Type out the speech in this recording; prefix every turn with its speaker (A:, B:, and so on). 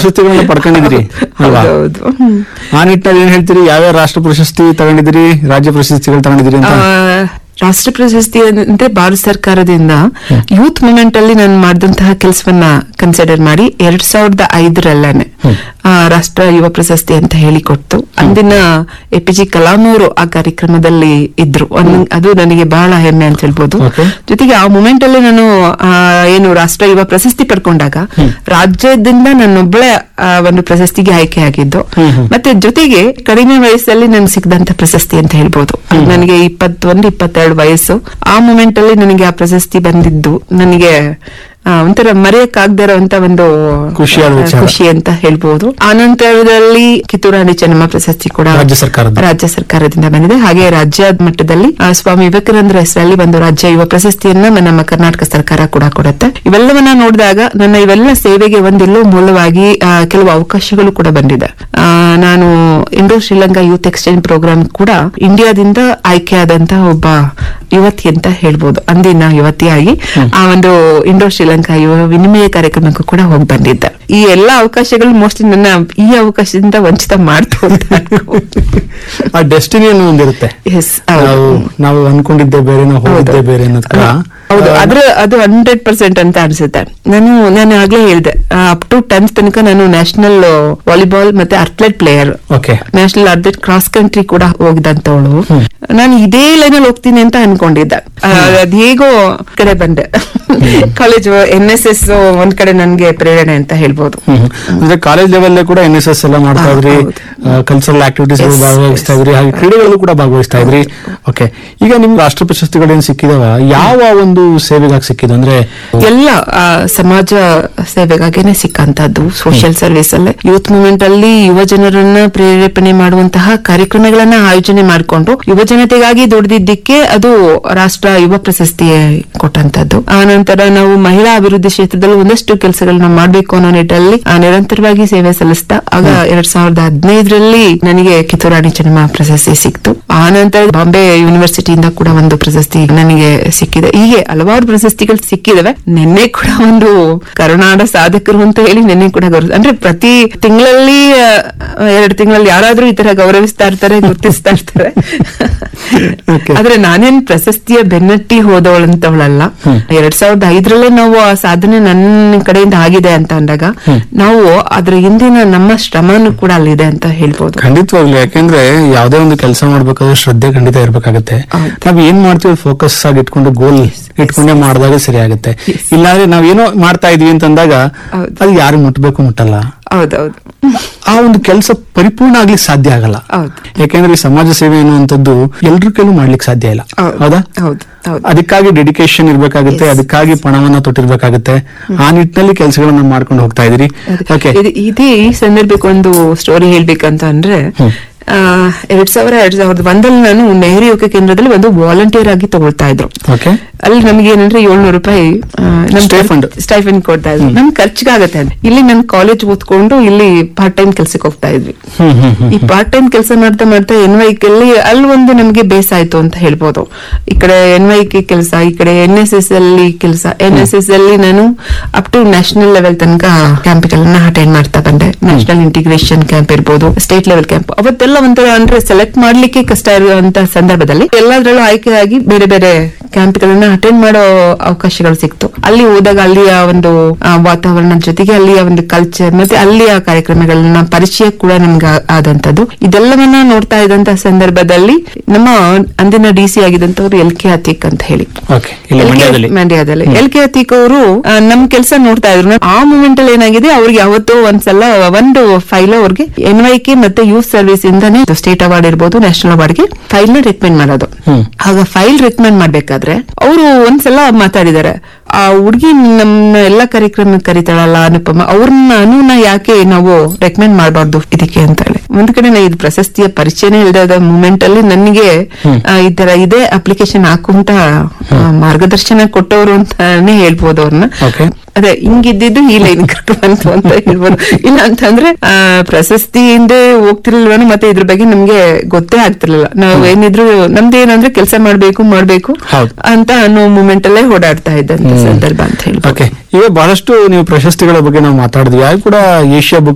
A: ಪ್ರಶಸ್ತಿಗಳನ್ನ ಪಡ್ಕೊಂಡಿದ್ದೀರಿ ಅಲ್ವಾ
B: ಹೌದೌದು ಹ್ಮ್.
A: ಆ ನಿಟ್ಟಿನಲ್ಲಿ ಏನ್ ಹೇಳ್ತೀರಿ ಯಾವ್ಯಾವ ರಾಷ್ಟ್ರ ಪ್ರಶಸ್ತಿ ತಗೊಂಡಿದ್ದೀರಿ ರಾಜ್ಯ ಪ್ರಶಸ್ತಿಗಳು ತಗೊಂಡಿದ್ದೀರಿ ಅಂತ
B: ಆ, ರಾಷ್ಟ್ರ ಪ್ರಶಸ್ತಿ ಅಂದ್ರೆ ಭಾರತ ಸರ್ಕಾರದಿಂದ ಯೂತ್ ಮೂವ್ಮೆಂಟ್ ಅಲ್ಲಿ ನಾನು ಮಾಡಿದಂತಹ ಕೆಲಸವನ್ನ ಕನ್ಸಿಡರ್ ಮಾಡಿ ಎರಡ್ ಸಾವಿರದ ಐದರಲ್ಲೇನೆ ಆ, ರಾಷ್ಟ್ರ ಯುವ ಪ್ರಶಸ್ತಿ ಅಂತ ಹೇಳಿ ಕೊಟ್ಟು ಅಂದಿನ ಎ ಪಿ ಜಿ ಕಲಾಂ ಅವರು ಆ ಕಾರ್ಯಕ್ರಮದಲ್ಲಿ ಇದ್ರು ಒಂದ್- ಅದು ನನಗೆ ಬಹಳ ಹೆಮ್ಮೆ ಅಂತ ಹೇಳ್ಬೋದು
A: Okay.
B: ಜೊತೆಗೆ ಆ ಮೂಮೆಂಟ್ ಅಲ್ಲಿ ನಾನು ಆ, ಏನು ರಾಷ್ಟ್ರ ಯುವ ಪ್ರಶಸ್ತಿ ಪಡ್ಕೊಂಡಾಗ ರಾಜ್ಯದಿಂದ ನನ್ನೊಬ್ಬಳೆ ಆ, ಒಂದು ಪ್ರಶಸ್ತಿಗೆ ಆಯ್ಕೆ ಆಗಿದ್ದು ಮತ್ತೆ ಜೊತೆಗೆ ಕಡಿಮೆ ವಯಸ್ಸಲ್ಲಿ ನನ್ಗೆ ಸಿಕ್ಕದಂತ ಪ್ರಶಸ್ತಿ ಅಂತ ಹೇಳ್ಬೋದು ನನಗೆ ಇಪ್ಪತ್ತೊಂದು ಇಪ್ಪತ್ತೆರಡು ವಯಸ್ಸು ಆ ಮೂಮೆಂಟ್ ಅಲ್ಲಿ ನನಗೆ ಆ ಪ್ರಶಸ್ತಿ ಬಂದಿದ್ದು ನನಗೆ ಆ, ಒಂಥರ ಮರೆಯಕ್ಕಾಗದೇ ಇರುವಂತ ಒಂದು
A: ಖುಷಿಯಾದ
B: ಆ,
A: ವಿಚಾರ.
B: ಖುಷಿ ಅಂತ ಹೇಳ್ಬೋದು ಆನಂತರದಲ್ಲಿ ಕಿತ್ತೂರಾಣಿ ಚೆನ್ನಮ್ಮ ಪ್ರಶಸ್ತಿ ಕೂಡ
A: ರಾಜ್ಯ ಸರ್ಕಾರದ.
B: ರಾಜ್ಯ ಸರ್ಕಾರದಿಂದ ಬಂದಿದೆ ಹಾಗೆ ರಾಜ್ಯ ಮಟ್ಟದಲ್ಲಿ ಆ, ಸ್ವಾಮಿ ವಿವೇಕಾನಂದರ ಹೆಸರಲ್ಲಿ ಒಂದು ರಾಜ್ಯ ಯುವ ಪ್ರಶಸ್ತಿಯನ್ನ ನಮ್ಮ ಕರ್ನಾಟಕ ಸರ್ಕಾರ ಕೂಡ ಕೊಡುತ್ತೆ ಇವೆಲ್ಲವನ್ನ ನೋಡಿದಾಗ ನನ್ನ ಇವೆಲ್ಲ ಸೇವೆಗೆ ಒಂದೆಲ್ಲೋ ಮೂಲವಾಗಿ ಆ, ಕೆಲವು ಅವಕಾಶಗಳು ಕೂಡ ಬಂದಿದೆ ಆ, ನಾನು Indo Sri Lanka youth exchange programme ಕೂಡ ಇಂಡಿಯಾದಿಂದ ಆಯ್ಕೆಯಾದಂತ ಒಬ್ಬ ಯುವತಿ ಅಂತ ಹೇಳ್ಬೋದು ಅಂದಿನ ಯುವತಿಯಾಗಿ ಆ ಒಂದು ಇಂಡೋ ಶ್ರೀಲಂಕಾ ಯುವ ವಿನಿಮಯ ಕಾರ್ಯಕ್ರಮಕ್ಕೂ ಕೂಡ ಹೋಗಿ ಬಂದಿದ್ದೆ ಈ ಎಲ್ಲಾ ಅವಕಾಶಗಳು ಮೋಸ್ಟ್ಲಿ ನನ್ನ ಈ ಅವಕಾಶದಿಂದ ವಂಚಿತ ಮಾಡ್ತು ಅಂತ ಅನ್ಕೋಬೋದು.
A: ಆ ಡೆಸ್ಟಿನಿ ಅನ್ನೋ ಒಂದಿರುತ್ತೆ
B: Yes, ಹೌದು.
A: ನಾವು ನಾವು ಅನ್ಕೊಂಡಿದ್ದೆ ಬೇರೆ ನಾವು ಹೋಗಿದ್ದೆ ಬೇರೆ ಅನ್ನೋದಕ್ಕ
B: ಹೌದು ಅದ್ರ ಅದು ಹಂಡ್ರೆಡ್ ಪರ್ಸೆಂಟ್ ಅಂತ ಅನ್ಸುತ್ತೆ ನಾನು ನಾನು ಆಗ್ಲೇ ಹೇಳ್ದೆ ಅಪ್ ಟು ಟೆಂತ್ ತನಕ ನಾನು ನ್ಯಾಷನಲ್ ವಾಲಿಬಾಲ್ ಮತ್ತೆ athlete player
A: okay
B: national athlete cross country ಕೂಡ ಹೋಗಿದಂತವಳು ನಾನು ಇದೇ ಲೈನ್ ಅಲ್ಲಿ ಹೋಗ್ತೀನಿ ಅಂತ ಅನ್ಕೊಂಡಿದ್ದೆ ಆ, ಅದ್ ಹೇಗೋ ಈ ಕಡೆ ಬಂದೆ ಕಾಲೇಜ್ ಎನ್ ಎಸ್ ಎಸ್ ಒಂದ್ ಕಡೆ ನನ್ಗೆ ಪ್ರೇರಣೆ ಅಂತ ಹೇಳ್ಬೋದು
A: ಅಂದ್ರೆ ಕಾಲೇಜ್ ಲೆವೆಲ್ ಕೂಡ ಎನ್ ಎಸ್ ಎಸ್ ಎಲ್ಲ ಮಾಡ್ತಾ ಇದ್ರಿ
B: ಹೌದು.
A: ಕಲ್ಚರಲ್ ಆಕ್ಟಿವಿಟೀಸ್
B: Yes,
A: ಭಾಗವಹಿಸ್ತಾ ಇದ್ರಿ ಹಾಗೆ ಕ್ರೀಡೆಗಳಲ್ಲೂ ಕೂಡ ಭಾಗವಹಿಸ್ತಾ ಇದ್ರಿ ಓಕೆ ಈಗ ನಿಮ್ ರಾಷ್ಟ್ರ ಪ್ರಶಸ್ತಿಗಳೇನು ಸಿಕ್ಕಿದಾವ ಯಾವ ಒಂದು ಸೇವೆಗಾಗಿ ಸಿಕ್ಕಿದೆ ಅಂದ್ರೆ
B: ಎಲ್ಲ ಆ, ಸಮಾಜ ಸೇವೆಗಾಗಿನೇ ಸಿಕ್ಕಂತದ್ದು ಸೋಷಿಯಲ್ ಸರ್ವಿಸ್ ಅಲ್ಲೇ ಯೂತ್ ಮೂವ್ಮೆಂಟ್ ಅಲ್ಲಿ ಯುವ ಜನರನ್ನ ಪ್ರೇರೇಪಣೆ ಮಾಡುವಂತಹ ಕಾರ್ಯಕ್ರಮಗಳನ್ನ ಆಯೋಜನೆ ಮಾಡಿಕೊಂಡು ಯುವ ಜನತೆಗಾಗಿ ದುಡಿದಿದ್ದಕ್ಕೆ ಅದು ರಾಷ್ಟ್ರ ಯುವ ಪ್ರಶಸ್ತಿ ಕೊಟ್ಟಂತದ್ದು ಆ ನಂತರ ನಾವು ಮಹಿಳಾ ಅಭಿವೃದ್ಧಿ ಕ್ಷೇತ್ರದಲ್ಲಿ ಒಂದಷ್ಟು ಕೆಲಸಗಳನ್ನ ಮಾಡಬೇಕು ಅನ್ನೋ ನಿಟ್ಟಲ್ಲಿ ಆ, ನಿರಂತರವಾಗಿ ಸೇವೆ ಸಲ್ಲಿಸ್ತಾ ಆಗ ಎರಡ್ ಸಾವಿರದ ಹದಿನೈದರಲ್ಲಿ ನನಗೆ ಕಿತ್ತೂರಾಣಿ ಚೆನ್ನಮ್ಮ ಪ್ರಶಸ್ತಿ ಸಿಕ್ತು ಆ ನಂತರ ಬಾಂಬೆ ಯೂನಿವರ್ಸಿಟಿಯಿಂದ ಕೂಡ ಒಂದು ಪ್ರಶಸ್ತಿ ನನಗೆ ಸಿಕ್ಕಿದೆ ಹೀಗೆ ಹಲವಾರು ಪ್ರಶಸ್ತಿಗಳು ಸಿಕ್ಕಿದಾವೆ ನಿನ್ನೆ ಕೂಡ ಒಂದು ಕರುನಾಡ ಸಾಧಕರು ಅಂತ ಹೇಳಿ ನಿನ್ನೆ ಕೂಡ ಗೌರವ ಅಂದ್ರೆ ಪ್ರತಿ ತಿಂಗಳಲ್ಲಿ ಎರಡು ತಿಂಗಳಲ್ಲಿ ಯಾರಾದ್ರೂ ಈ ತರ ಗೌರವಿಸ್ತಾ ಇರ್ತಾರೆ ಗುರ್ತಿಸ್ತಾ ಇರ್ತಾರೆ
A: Okay.
B: ಆದ್ರೆ ನಾನೇನ್ ಪ್ರಶಸ್ತಿಯ ಬೆನ್ನಟ್ಟಿ ಹೋದವಳಂತವಳಲ್ಲ ಎರಡ್ ಸಾವಿರದ ಐದರಲ್ಲೇ ನಾವು ಆ ಸಾಧನೆ ನನ್ನ ಕಡೆಯಿಂದ ಆಗಿದೆ ಅಂತ ಅಂದಾಗ ನಾವು ಅದ್ರ ಹಿಂದಿನ ನಮ್ಮ ಶ್ರಮನೂ ಕೂಡ ಅಲ್ಲಿದೆ ಅಂತ ಹೇಳ್ಬೋದು
A: ಖಂಡಿತವಾಗ್ಲು ಯಾಕೆಂದ್ರೆ ಯಾವ್ದೇ ಒಂದು ಕೆಲಸ ಮಾಡ್ಬೇಕಾದ್ರೆ ಶ್ರದ್ಧೆ ಖಂಡಿತ ಇರ್ಬೇಕಾಗತ್ತೆ
B: ಹೌದು.
A: ನಾವ್ ಏನ್ ಮಾಡ್ತೀವಿ ಫೋಕಸ್ ಆಗಿ ಇಟ್ಕೊಂಡು ಗೋಲ್ ಇಟ್ಕೊಂಡೇ ಮಾಡಿದಾಗ ಸರಿ ಆಗುತ್ತೆ ಇಲ್ಲಾಂದ್ರೆ ನಾವ್ ಏನೋ ಮಾಡ್ತಾ ಇದೀವಿ ಅಂತಂದಾಗ
B: ಹೌದು.
A: ಅದು ಯಾರು ಮುಟ್ಬೇಕು ಮುಟ್ಟಲ್ಲ
B: ಹೌದೌದು
A: ಆ ಒಂದು ಕೆಲಸ ಪರಿಪೂರ್ಣ ಆಗ್ಲಿಕ್ಕೆ ಸಾಧ್ಯ ಆಗಲ್ಲ
B: ಹೌದು.
A: ಯಾಕೆಂದ್ರೆ ಈ ಸಮಾಜ ಸೇವೆ ಅನ್ನುವಂಥದ್ದು ಎಲ್ರ ಕೈಲೂ ಮಾಡ್ಲಿಕ್ಕೆ ಸಾಧ್ಯ ಇಲ್ಲ
B: ಹೌದು.
A: ಹೌದಾ
B: ಹೌದು ಹೌದು
A: ಅದಕ್ಕಾಗಿ ಡೆಡಿಕೇಶನ್ ಇರ್ಬೇಕಾಗುತ್ತೆ
B: Yes.
A: ಅದಕ್ಕಾಗಿ ಪಣವನ್ನ ತೊಟ್ಟಿರ್ಬೇಕಾಗುತ್ತೆ ಆ ನಿಟ್ಟಿನಲ್ಲಿ ಕೆಲಸಗಳನ್ನ ಮಾಡ್ಕೊಂಡು ಹೋಗ್ತಾ ಇದೀರಿ ಓಕೆ
B: ಇದು- ಇದೇ ಈ ಸಂದರ್ಭಕ್ಕೆ ಒಂದು ಸ್ಟೋರಿ ಹೇಳ್ಬೇಕಂತ ಅಂದ್ರೆ ಆ, ಎರಡ್ ಸಾವಿರ ಎರಡ್ ಸಾವಿರದ ಒಂದಲ್ಲಿ ನಾನು ನೆಹರು ಯೋಗ ಕೇಂದ್ರದಲ್ಲಿ ಒಂದು ವಾಲಂಟಿಯರ್ ಆಗಿ ತಗೊಳ್ತಾ ಇದ್ರು
A: ಓಕೆ
B: ಅಲ್ಲಿ ನಮ್ಗೆ ಏನಂದ್ರೆ ಏಳ್ನೂರು ರೂಪಾಯಿ ಆ, ನಮ್
A: Stipend.
B: ಸ್ಟೈಫಂಡ್ ಕೊಡ್ತಾ ಇದ್ರು ನಮ್ ಖರ್ಚಿಗಾಗತ್ತೆ ಅಂತ ಇಲ್ಲಿ ನಾನು ಕಾಲೇಜ್ ಓದ್ಕೊಂಡು ಇಲ್ಲಿ ಪಾರ್ಟ್ ಟೈಮ್ ಕೆಲ್ಸಕ್ಕೆ ಹೋಗ್ತಾ ಇದ್ವಿ
A: ಹ್ಮ್ ಹ್ಮ್ ಹ್ಮ್
B: ಈ ಪಾರ್ಟ್ ಟೈಮ್ ಕೆಲಸ ಮಾಡ್ತಾ ಮಾಡ್ತಾ ಎನ್ ವೈ ಅಲ್ಲಿ ಅಲ್ಲಿ ಒಂದು ನಮಗೆ ಬೇಸ್ ಆಯ್ತು ಅಂತ ಹೇಳ್ಬೋದು ಈ ಕಡೆ ಎನ್ ವೈ ಕೆ ಕೆಲಸ ಈ ಕಡೆ ಎನ್ ಎಸ್ ಎಸ್ ಅಲ್ಲಿ ಕೆಲಸ ಎನ್ ಎಸ್ ಎಸ್ ಅಲ್ಲಿ ನಾನು ಅಪ್ ಟು ನ್ಯಾಷನಲ್ ಲೆವೆಲ್ ತನಕ ಕ್ಯಾಂಪ್ಗಳನ್ನ ಅಟೆಂಡ್ ಮಾಡ್ತಾ ಬಂದೆ ನ್ಯಾಷನಲ್ ಇಂಟಿಗ್ರೇಷನ್ ಕ್ಯಾಂಪ್ ಇರ್ಬೋದು ಸ್ಟೇಟ್ ಲೆವೆಲ್ ಕ್ಯಾಂಪ್ ಅವತ್ತೆಲ್ಲ ಒಂಥರ ಅಂದ್ರೆ ಸೆಲೆಕ್ಟ್ ಮಾಡ್ಲಿಕ್ಕೆ ಕಷ್ಟ ಇರುವಂತ ಸಂದರ್ಭದಲ್ಲಿ ಎಲ್ಲದರಲ್ಲೂ ಆಯ್ಕೆಯಾಗಿ ಬೇರೆ ಬೇರೆ ಕ್ಯಾಂಪ್ಗಳನ್ನ ಅಟೆಂಡ್ ಮಾಡೋ ಅವಕಾಶಗಳು ಸಿಕ್ತು ಅಲ್ಲಿ ಹೋದಾಗ ಅಲ್ಲಿಯ ಒಂದು ಆ, ವಾತಾವರಣದ ಜೊತೆಗೆ ಅಲ್ಲಿಯ ಒಂದು ಕಲ್ಚರ್ ಮತ್ತೆ ಅಲ್ಲಿಯ ಕಾರ್ಯಕ್ರಮಗಳನ್ನ ಪರಿಚಯ ಕೂಡ ನಮ್ಗೆ ಆ- ಆದಂತದ್ದು ಇದೆಲ್ಲವನ್ನ ನೋಡ್ತಾ ಇದ್ದಂತ ಸಂದರ್ಭದಲ್ಲಿ ನಮ್ಮ ಅಂದಿನ ಡಿ ಸಿ ಆಗಿದಂತವ್ರು ಎಲ್ ಕೆ ಅತೀಕ್ ಅಂತ ಹೇಳಿ
A: ಓಕೆ ಇಲ್ಲಿ
B: LK
A: ಮಂಡ್ಯದಲ್ಲಿ
B: ಮಂಡ್ಯದಲ್ಲಿ ಎಲ್ ಕೆ ಅತೀಕ್ ಅವರು ನಮ್ ಕೆಲಸ ನೋಡ್ತಾ ಇದ್ರು ಆ ಮೂಮೆಂಟ್ ಅಲ್ಲಿ ಏನಾಗಿದೆ ಅವ್ರಿಗೆ ಯಾವತ್ತೋ ಒಂದ್ಸಲ ಒಂದು ಫೈಲ್ ಅವ್ರಿಗೆ ಎನ್ ವೈ ಕೆ ಮತ್ತೆ ಯೂತ್ ಸರ್ವಿಸ್ ಇಂದಾನೆ ಸ್ಟೇಟ್ ಅವಾರ್ಡ್ ಇರ್ಬೋದು ನ್ಯಾಷನಲ್ ಅವಾರ್ಡ್ ಗೆ ಫೈಲ್ ನ ರೆಕಮೆಂಡ್ ಮಾಡೋದು
A: ಹ್ಮ್.
B: ಆಗ ಫೈಲ್ ರೆಕಮೆಂಡ್ ಮಾಡ್ಬೇಕಾದ್ರೆ ಅವರು ಒಂದ್ಸಲ ಮಾತಾಡಿದ್ದಾರೆ ಆ ಹುಡುಗಿ ನಮ್ಮ ಎಲ್ಲಾ ಕಾರ್ಯಕ್ರಮಕ್ಕೆ ಕರಿತಾಳಲ್ಲ ಅನುಪಮ ಅವ್ರನ್ನ ಅನುನ ಯಾಕೆ ನಾವು ರೆಕಮೆಂಡ್ ಮಾಡಬಾರ್ದು ಇದಕ್ಕೆ ಅಂತ ಹೇಳಿ ಒಂದ್ ಕಡೆ ನಾ ಇದು ಪ್ರಶಸ್ತಿಯ ಪರಿಚಯನೇ ಇಲ್ಲದ ಮೂಮೆಂಟ್ ಅಲ್ಲಿ ನನಗೆ ಆ, ಈ ತರ ಇದೆ ಅಪ್ಲಿಕೇಶನ್ ಹಾಕುಂತ ಆ, ಮಾರ್ಗದರ್ಶನ ಕೊಟ್ಟವರು ಅಂತಾನೆ ಹೇಳ್ಬೋದು ಅವ್ರನ್ನ
A: ಓಕೆ
B: ಅದೇ ಹಿಂಗಿದ್ದಿದ್ದು ಈ ಲೈನ್ ಕರ್ಕೊಂಡು ಬಂತು ಅಂತ ಹೇಳ್ಬೋದು ಇಲ್ಲ ಅಂತಂದ್ರೆ ಆ, ಪ್ರಶಸ್ತಿ ಹಿಂದೆ ಹೋಗ್ತಿರ್ಲಿಲ್ವನು ಮತ್ತೆ ಇದ್ರ ಬಗ್ಗೆ ನಮ್ಗೆ ಗೊತ್ತೇ ಆಗ್ತಿರ್ಲಿಲ್ಲ ನಾವು ಏನಿದ್ರು ನಮ್ದು ಏನಂದ್ರೆ ಕೆಲಸ ಮಾಡ್ಬೇಕು ಮಾಡ್ಬೇಕು
A: ಹೌದು.
B: ಅಂತ ಅನ್ನೋ ಮೂಮೆಂಟ್ ಅಲ್ಲೇ ಓಡಾಡ್ತಾ ಇದ್ದಂತ ಸಂದರ್ಭ ಅಂತ ಹೇಳ್ಬೋದು
A: ಓಕೆ ಈಗ ಬಹಳಷ್ಟು ನೀವು ಪ್ರಶಸ್ತಿಗಳ ಬಗ್ಗೆ ನಾವು ಮಾತಾಡಿದ್ವಿ ಯಾರು ಕೂಡ ಏಷ್ಯಾ ಬುಕ್